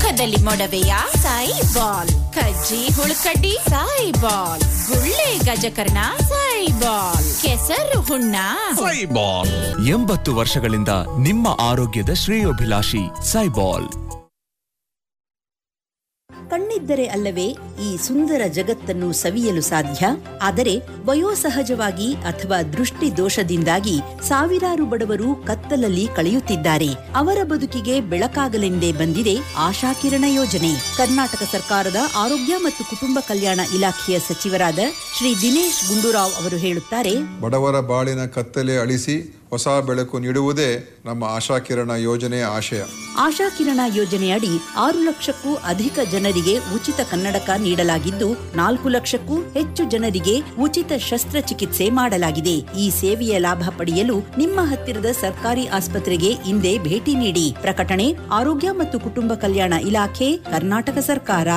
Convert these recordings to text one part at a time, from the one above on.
ಮುಖದಲ್ಲಿ ಮೊಡವೆಯ ಸಾಯಿ ಬಾಲ್ ಕಜ್ಜಿ ಹುಳುಕಡ್ಡಿ ಸಾಯಿ ಬಾಲ್ ಗುಳ್ಳೆ ಗಜಕರ್ಣ ಸಾಯಿ ಬಾಲ್ ಕೆಸರು ಹುಣ್ಣ ಸೈಬಾಲ್ ಎಂಬತ್ತು ವರ್ಷಗಳಿಂದ ನಿಮ್ಮ ಆರೋಗ್ಯದ ಶ್ರೇಯೋಭಿಲಾಷಿ ಸೈಬಾಲ್ ಕಣ್ಣಿದ್ದರೆ ಅಲ್ಲವೇ ಈ ಸುಂದರ ಜಗತ್ತನ್ನು ಸವಿಯಲು ಸಾಧ್ಯ ಆದರೆ ವಯೋಸಹಜವಾಗಿ ಅಥವಾ ದೃಷ್ಟಿ ದೋಷದಿಂದಾಗಿ ಸಾವಿರಾರು ಬಡವರು ಕತ್ತಲಲ್ಲಿ ಕಳೆಯುತ್ತಿದ್ದಾರೆ ಅವರ ಬದುಕಿಗೆ ಬೆಳಕಾಗಲೆಂದೇ ಬಂದಿದೆ ಆಶಾಕಿರಣ ಯೋಜನೆ ಕರ್ನಾಟಕ ಸರ್ಕಾರದ ಆರೋಗ್ಯ ಮತ್ತು ಕುಟುಂಬ ಕಲ್ಯಾಣ ಇಲಾಖೆಯ ಸಚಿವರಾದ ಶ್ರೀ ದಿನೇಶ್ ಗುಂಡೂರಾವ್ ಅವರು ಹೇಳುತ್ತಾರೆ ಬಡವರ ಬಾಳಿನ ಕತ್ತಲೆ ಅಳಿಸಿ ಹೊಸ ಬೆಳಕು ನೀಡುವುದೇ ನಮ್ಮ ಆಶಾಕಿರಣ ಯೋಜನೆಯ ಆಶಯ ಆಶಾಕಿರಣ ಯೋಜನೆಯಡಿ ಆರು ಲಕ್ಷಕ್ಕೂ ಅಧಿಕ ಜನರಿಗೆ ಉಚಿತ ಕನ್ನಡಕ ನೀಡಲಾಗಿದ್ದು ನಾಲ್ಕು ಲಕ್ಷಕ್ಕೂ ಹೆಚ್ಚು ಜನರಿಗೆ ಉಚಿತ ಶಸ್ತ್ರಚಿಕಿತ್ಸೆ ಮಾಡಲಾಗಿದೆ ಈ ಸೇವೆಯ ಲಾಭ ಪಡೆಯಲು ನಿಮ್ಮ ಹತ್ತಿರದ ಸರ್ಕಾರಿ ಆಸ್ಪತ್ರೆಗೆ ಇಂದೇ ಭೇಟಿ ನೀಡಿ ಪ್ರಕಟಣೆ ಆರೋಗ್ಯ ಮತ್ತು ಕುಟುಂಬ ಕಲ್ಯಾಣ ಇಲಾಖೆ ಕರ್ನಾಟಕ ಸರ್ಕಾರ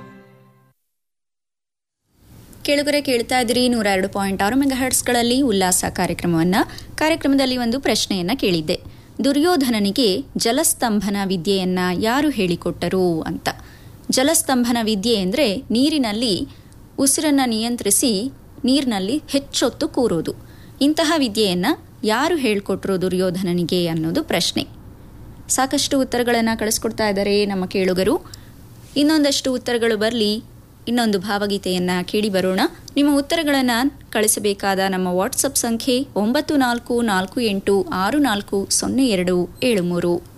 ಕೆಳಗರೆ ಕೇಳ್ತಾ ಇದ್ರಿ ನೂರ ಎರಡು ಪಾಯಿಂಟ್ ಆರು ಮೆಗಾಹರ್ಟ್ಸ್ಗಳಲ್ಲಿ ಉಲ್ಲಾಸ ಕಾರ್ಯಕ್ರಮವನ್ನ ಕಾರ್ಯಕ್ರಮದಲ್ಲಿ ಒಂದು ಪ್ರಶ್ನೆಯನ್ನ ಕೇಳಿದ್ದೆ ದುರ್ಯೋಧನನಿಗೆ ಜಲಸ್ತಂಭನ ವಿದ್ಯೆಯನ್ನ ಯಾರು ಹೇಳಿಕೊಟ್ಟರು ಅಂತ ಜಲಸ್ತಂಭನ ವಿದ್ಯೆ ಅಂದರೆ ನೀರಿನಲ್ಲಿ ಉಸಿರನ್ನ ನಿಯಂತ್ರಿಸಿ ನೀರಿನಲ್ಲಿ ಹೆಚ್ಚೊತ್ತು ಕೂರೋದು ಇಂತಹ ವಿದ್ಯೆಯನ್ನ ಯಾರು ಹೇಳ್ಕೊಟ್ರು ದುರ್ಯೋಧನನಿಗೆ ಅನ್ನೋದು ಪ್ರಶ್ನೆ ಸಾಕಷ್ಟು ಉತ್ತರಗಳನ್ನು ಕಳಿಸ್ಕೊಡ್ತಾ ಇದ್ದಾರೆ ನಮ್ಮ ಕೇಳುಗರು ಇನ್ನೊಂದಷ್ಟು ಉತ್ತರಗಳು ಬರಲಿ ಇನ್ನೊಂದು ಭಾವಗೀತೆಯನ್ನ ಕೇಳಿ ಬರೋಣ ನಿಮ್ಮ ಉತ್ತರಗಳನ್ನು ಕಳಿಸಬೇಕಾದ ನಮ್ಮ ವಾಟ್ಸಪ್ ಸಂಖ್ಯೆ ಒಂಬತ್ತು ನಾಲ್ಕು ನಾಲ್ಕು ಎಂಟು ಆರು ನಾಲ್ಕು ಸೊನ್ನೆ ಎರಡು ಏಳು ಮೂರು